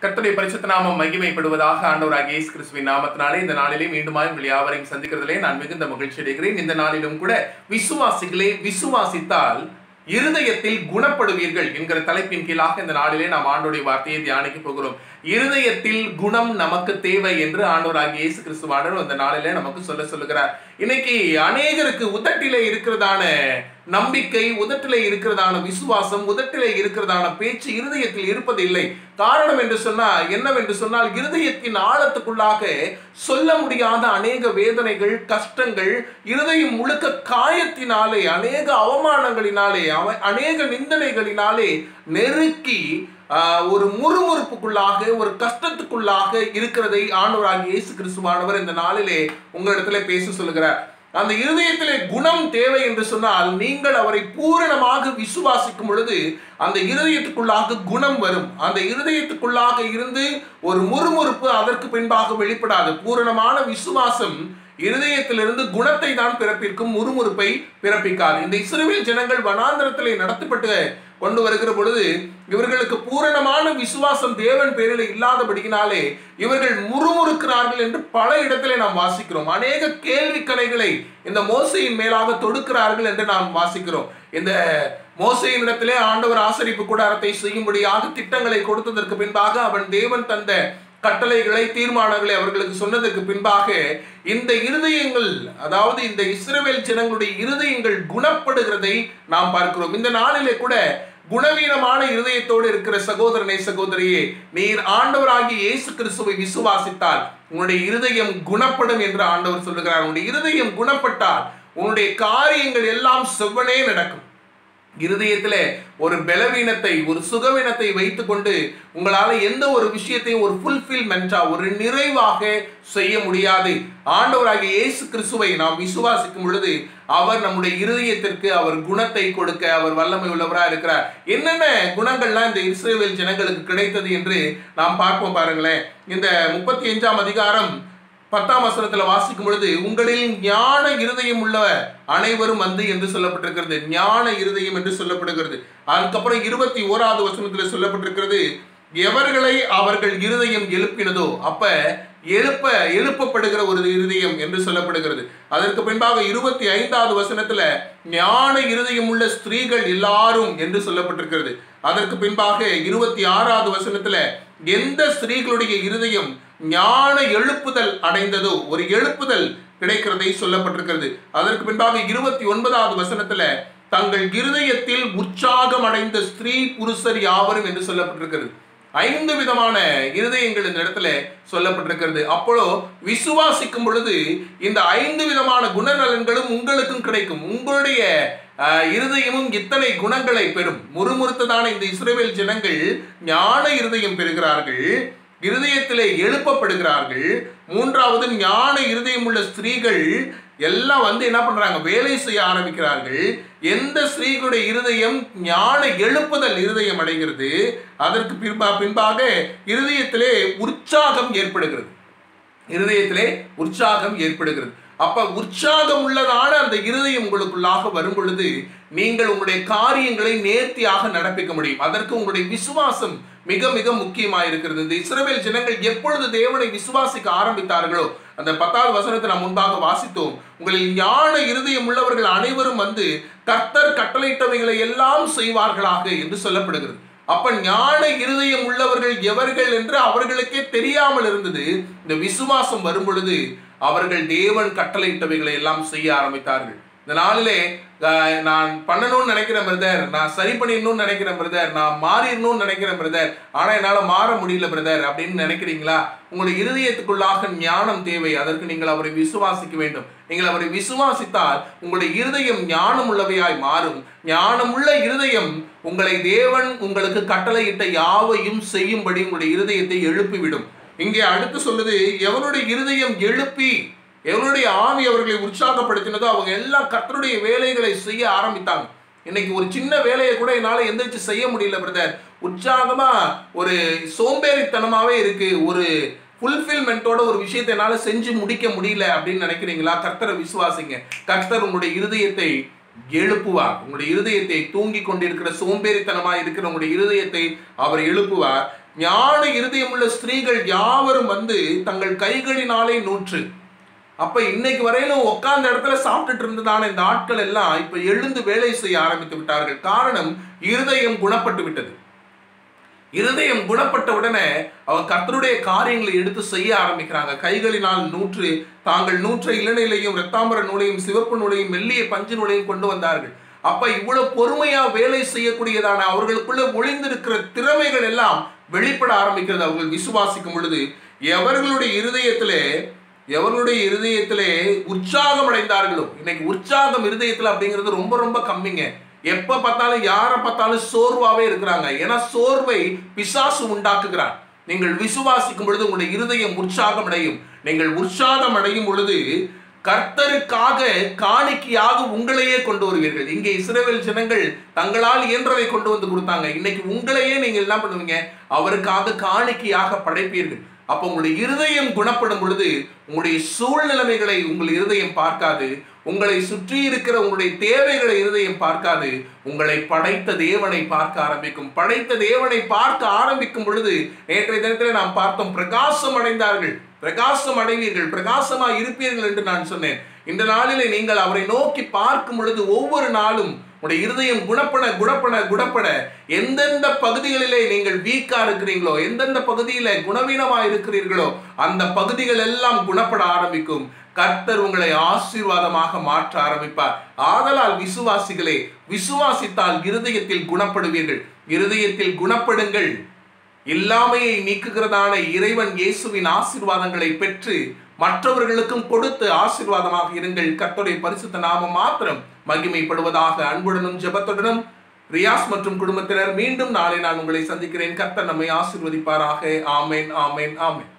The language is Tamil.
கர்த்தருடைய பரிசுத்த நாமம் மகிமைப்படுவதாக ஆண்டவராகிய இயேசு கிறிஸ்துவின் நாமத்தினாலே இந்த நாளிலே மீண்டுமாய் உங்கள் யாவரையும் சந்திக்கிறதிலே நான் மிகுந்த மகிழ்ச்சி அடைகிறேன் இந்த நாளிலும் கூட விசுவாசிகளே விசுவாசித்தால் இருதயத்தில் குணப்படுவீர்கள் என்கிற தலைப்பின் கீழாக இந்த நாளிலே நாம் ஆண்டோடைய வார்த்தையை தியானிக்க போகிறோம் இருதயத்தில் குணம் நமக்கு தேவை என்று ஆண்டவராகிய இயேசு கிறிஸ்துவானவர் அந்த நாளிலே நமக்கு சொல்ல சொல்லுகிறார் இன்னைக்கு அநேகருக்கு உதட்டிலே இருக்கிறதான நம்பிக்கை உதட்டிலே இருக்கிறதான விசுவாசம் உதட்டிலே இருக்கிறதான பேச்சு இருதயத்தில் இருப்பதில்லை காரணம் என்று சொன்னால் என்னவென்று சொன்னால் இருதயத்தின் ஆழத்துக்குள்ளாக சொல்ல முடியாத அநேக வேதனைகள் கஷ்டங்கள் இருதயம் முழுக்க காயத்தினாலே அநேக அவமானங்களினாலே அவ- அநேக நிந்தனைகளினாலே நெருக்கி ஆஹ், ஒரு முறுமுறுப்புக்குள்ளாக ஒரு கஷ்டத்துக்குள்ளாக இருக்கிறதை ஆண்டவராகிய இயேசு கிறிஸ்துவானவர் இந்த நாளிலே உங்களிடத்துல பேச சொல்லுகிறார் அந்த இருதயத்திலே குணம் தேவை என்று சொன்னால் நீங்கள் அவரை பூரணமாக விசுவாசிக்கும் பொழுது அந்த இருதயத்துக்குள்ளாக குணம் வரும் அந்த இருதயத்துக்குள்ளாக இருந்து ஒரு முறுமுறுப்பு அதற்கு பின்பாக வெளிப்படாது பூரணமான விசுவாசம் இருதயத்திலிருந்து குணத்தை தான் பிறப்பிக்கும் முறுமுறுப்பை பிறப்பிக்காது இந்த இஸ்ரவேல் ஜனங்கள் வனாந்தரத்திலே நடத்தப்பட்டு கொண்டு வருகிற பொழுது இவர்களுக்கு பூரணமான விசுவாசம் தேவன் பேரில் இல்லாதபடியினாலே இவர்கள் முறுமுறுக்கிறார்கள் என்று பல இடத்திலே நாம் வாசிக்கிறோம் அநேக கேள்வி கலைகளை இந்த மோசையின் மேலாக தொடுக்கிறார்கள் என்று நாம் வாசிக்கிறோம் இந்த மோசையின் இடத்திலே ஆண்டவர் ஆசரிப்பு கூடாரத்தை செய்யும்படியாக திட்டங்களை கொடுத்ததற்கு பின்பாக அவன் தேவன் தந்த கட்டளைகளை தீர்மானங்களை அவர்களுக்கு சொன்னதற்கு பின்பாக இந்த இருதயங்கள் அதாவது இந்த இஸ்ரவேல் ஜனங்களுடைய இருதயங்கள் குணப்படுகிறதை நாம் பார்க்கிறோம் இந்த நாளிலே கூட குணவீனமான இருதயத்தோடு இருக்கிற சகோதரனை சகோதரியே நீர் ஆண்டவராகிய இயேசு கிறிஸ்துவை விசுவாசித்தால் உன்னுடைய இருதயம் குணப்படும் என்று ஆண்டவர் சொல்லுகிறார் உன்னுடைய இருதயம் குணப்பட்டால் உன்னுடைய காரியங்கள் எல்லாம் செவ்வனே நடக்கும் இருதயத்துல ஒரு பலவீனத்தை ஒரு சுகவீனத்தை வைத்துக்கொண்டு உங்களால எந்த ஒரு விஷயத்தையும் ஒரு ஃபுல்ஃபில்மெண்டா ஒரு நிறைவாக செய்ய முடியாது ஆண்டவராகிய இயேசு கிறிஸ்துவை நாம் விசுவாசிக்கும் பொழுது அவர் நம்முடைய இருதயத்திற்கு அவர் குணத்தை கொடுக்க அவர் வல்லமை உள்ளவராக இருக்கிறார் என்னென்ன குணங்கள்லாம் இந்த இஸ்ரேல் ஜனங்களுக்கு கிடைத்தது என்று நாம் பார்ப்போம் பாருங்களேன் இந்த முப்பத்தி அஞ்சாம் அதிகாரம் பத்தாம் வசனத்துல வாசிக்கும் பொழுது உங்களில் ஞான இருதயம் உள்ளவர் அனைவரும் வந்து என்று சொல்லப்பட்டிருக்கிறது ஞான இருதயம் என்று சொல்லப்படுகிறது அதுக்கப்புறம் இருபத்தி ஓராவது வசனத்துல சொல்லப்பட்டிருக்கிறது எவர்களை அவர்கள் இருதயம் எழுப்பினதோ அப்ப எழுப்ப எழுப்பப்படுகிற ஒரு இருதயம் என்று சொல்லப்படுகிறது அதற்கு பின்பாக இருபத்தி ஐந்தாவது வசனத்துல ஞான இருதயம் உள்ள ஸ்திரீகள் எல்லாரும் என்று சொல்லப்பட்டிருக்கிறது அதற்கு பின்பாக இருபத்தி ஆறாவது வசனத்துல எந்த ஸ்திரீகளுடைய இருதயம் ஞான எழுப்புதல் அடைந்ததோ ஒரு எழுப்புதல் கிடைக்கிறதை சொல்லப்பட்டிருக்கிறது அதற்கு பின்பாக இருபத்தி ஒன்பதாவது வசனத்துல தங்கள் இருதயத்தில் உற்சாகம் அடைந்த ஸ்திரீ புருஷர் யாவரும் என்று சொல்லப்பட்டிருக்கிறது ஐந்து விதமான இருதயங்கள் இந்த இடத்துல சொல்லப்பட்டிருக்கிறது அப்போ விசுவாசிக்கும் பொழுது இந்த ஐந்து விதமான குணநலன்களும் உங்களுக்கும் கிடைக்கும் உங்களுடைய ஆஹ், இருதயமும் இத்தனை குணங்களை பெறும் முறுமுறுத்ததான இந்த இஸ்ரேல் ஜனங்கள் ஞான இருதயம் பெறுகிறார்கள் இருதயத்திலே எழுப்பப்படுகிறார்கள் மூன்றாவது ஞான இருதயம் உள்ள ஸ்திரீகள் எல்லாம் வந்து என்ன பண்றாங்க வேலை செய்ய ஆரம்பிக்கிறார்கள் எந்த ஸ்திரீகளுடைய இருதயம் ஞான எழுப்புதல் இருதயம் அடைகிறது அதற்கு பின்பா பின்பாக இருதயத்திலே உற்சாகம் ஏற்படுகிறது இருதயத்திலே உற்சாகம் ஏற்படுகிறது அப்ப உற்சாகம் உள்ளதான அந்த இருதயம் உங்களுக்குள்ளாக வரும் பொழுது நீங்கள் உங்களுடைய காரியங்களை நேர்த்தியாக நடப்பிக்க முடியும் அதற்கு உங்களுடைய விசுவாசம் மிக மிக முக்கியமாக இருக்கிறது இந்த இஸ்ரவேல் ஜனங்கள் எப்பொழுது தேவனை விசுவாசிக்க ஆரம்பித்தார்களோ அந்த பத்தாவது வசனத்தை நாம் முன்பாக வாசித்தோம் உங்களில் ஞான இருதயம் உள்ளவர்கள் அனைவரும் வந்து கர்த்தர் கட்டளையிட்டவைகளை எல்லாம் செய்வார்களாக என்று சொல்லப்படுகிறது அப்ப ஞான இருதயம் உள்ளவர்கள் எவர்கள் என்று அவர்களுக்கே தெரியாமல் இருந்தது இந்த விசுவாசம் வரும் பொழுது அவர்கள் தேவன் கட்டளையிட்டவைகளை எல்லாம் செய்ய ஆரம்பித்தார்கள் இந்த நாளிலே ஆஹ், நான் பண்ணணும்னு நினைக்கிறேன் பிரதர் நான் சரி பண்ணிடணும்னு நினைக்கிறேன் பிரதர் நான் மாறிடணும்னு நினைக்கிறேன் பிரதர் ஆனா என்னால மாற முடியல பிரதர் அப்படின்னு நினைக்கிறீங்களா உங்களுடைய இருதயத்துக்குள்ளாக ஞானம் தேவை அதற்கு நீங்கள் அவரை விசுவாசிக்க வேண்டும் நீங்கள் அவரை விசுவாசித்தால் உங்களுடைய இருதயம் ஞானம் உள்ளவையாய் மாறும் ஞானமுள்ள இருதயம் உங்களை தேவன் உங்களுக்கு கட்டளையிட்ட யாவையும் செய்யும்படி உங்களுடைய இருதயத்தை எழுப்பிவிடும் இங்கே அடுத்து சொல்லுது எவனுடைய இருதயம் எழுப்பி எவனுடைய ஆவி அவர்களை உற்சாகப்படுத்தினதோ அவங்க எல்லாம் கர்த்தருடைய வேலைகளை செய்ய ஆரம்பித்தாங்க இன்னைக்கு ஒரு சின்ன வேலையை கூட என்னால எந்திரிச்சு செய்ய முடியல பிரதர் உற்சாகமா ஒரு சோம்பேறித்தனமாவே இருக்கு ஒரு ஃபுல்ஃபில்மெண்ட்டோட ஒரு விஷயத்தை என்னால செஞ்சு முடிக்க முடியல அப்படின்னு நினைக்கிறீங்களா கர்த்தரை விசுவாசிங்க கர்த்தர் உங்களுடைய இருதயத்தை எழுப்புவார் உங்களுடைய இருதயத்தை தூங்கி கொண்டிருக்கிற சோம்பேறித்தனமாய் இருக்கிற உங்களுடைய இருதயத்தை அவர் எழுப்புவார் ஞான இருதயமுள்ள ஸ்திரீகள் யாவரும் வந்து தங்கள் கைகளினாலே நூற்று அப்ப இன்னைக்கு வரையிலும் உட்கார்ந்த இடத்துல சாப்பிட்டுட்டு இருந்ததான இந்த ஆட்கள் எல்லாம் இப்ப எழுந்து வேலை செய்ய ஆரம்பித்து விட்டார்கள் காரணம் இருதயம் குணப்பட்டு விட்டது இருதயம் குணப்பட்ட உடனே அவங்க கர்த்தருடைய காரியங்களை எடுத்து செய்ய ஆரம்பிக்கிறாங்க கைகளினால் நூற்று தாங்கள் நூற்ற இளநிலையும் இரத்தாம்பர நூலையும் சிவப்பு நூலையும் மெல்லிய பஞ்சு நூலையும் கொண்டு வந்தார்கள் அப்ப இவ்வளவு பொறுமையா வேலை செய்யக்கூடியதான அவர்களுக்குள்ள ஒளிந்திருக்கிற திறமைகள் எல்லாம் வெளிப்பட ஆரம்பிக்கிறது அவர்கள் விசுவாசிக்கும் பொழுது எவர்களுடைய இருதயத்திலே எவர்களுடைய இருதயத்திலே உற்சாகம் அடைந்தார்களோ இன்னைக்கு உற்சாகம் இருதயத்துல அப்படிங்கிறது ரொம்ப ரொம்ப கம்மிங்க எப்ப பார்த்தாலும் யாரை பார்த்தாலும் சோர்வாவே இருக்கிறாங்க ஏன்னா சோர்வை பிசாசு உண்டாக்குகிறார் நீங்கள் விசுவாசிக்கும் பொழுது உங்களுடைய இருதயம் உற்சாகம் அடையும் நீங்கள் உற்சாகம் அடையும் பொழுது கர்த்தருக்காக காணிக்கையாக உங்களையே கொண்டு வருவீர்கள் இங்கே இஸ்ரேல் ஜனங்கள் தங்களால் இயன்றதை கொண்டு வந்து கொடுத்தாங்க இன்னைக்கு உங்களையே நீங்க என்ன பண்ணுவீங்க அவருக்காக காணிக்கையாக படைப்பீர்கள் அப்போ உங்களுடைய இருதயம் குணப்படும் பொழுது உங்களுடைய சூழ்நிலைமைகளை உங்கள் இருதயம் பார்க்காது உங்களை சுற்றி இருக்கிற உங்களுடைய தேவைகளை இருதயம் பார்க்காது உங்களை படைத்த தேவனை பார்க்க ஆரம்பிக்கும் படைத்த தேவனை பார்க்க ஆரம்பிக்கும் பொழுது நேற்றைய தினத்தில் நாம் பார்த்தோம் பிரகாசம் அடைந்தார்கள் பிரகாசம் அடைவீர்கள் பிரகாசமா இருப்பீர்கள் என்று நான் சொன்னேன் இந்த நாளிலே நீங்கள் அவரை நோக்கி பார்க்கும் பொழுது ஒவ்வொரு நாளும் உடைய இருதயம் குணப்பட குணப்பட குணப்பட எந்தெந்த பகுதிகளிலே நீங்கள் வீக்கா இருக்கிறீங்களோ எந்தெந்த பகுதியில குணவீனமா இருக்கிறீர்களோ அந்த பகுதிகள் எல்லாம் குணப்பட ஆரம்பிக்கும் கர்த்தர் உங்களை ஆசீர்வாதமாக மாற்ற ஆரம்பிப்பார் ஆதலால் விசுவாசிகளே விசுவாசித்தால் இருதயத்தில் குணப்படுவீர்கள் இருதயத்தில் குணப்படுங்கள் இல்லாமையை நீக்குகிறதான இறைவன் இயேசுவின் ஆசீர்வாதங்களை பெற்று மற்றவர்களுக்கும் கொடுத்து ஆசீர்வாதமாக இருங்கள் கர்த்தருடைய பரிசுத்த நாமம் மாத்திரம் மகிமைப்படுவதாக அன்புடனும் ஜெபத்துடனும் ரியாஸ் மற்றும் குடும்பத்தினர் மீண்டும் நாளை நான் உங்களை சந்திக்கிறேன் கர்த்தர் நம்மை ஆசீர்வதிப்பாராக ஆமேன் ஆமேன் ஆமேன்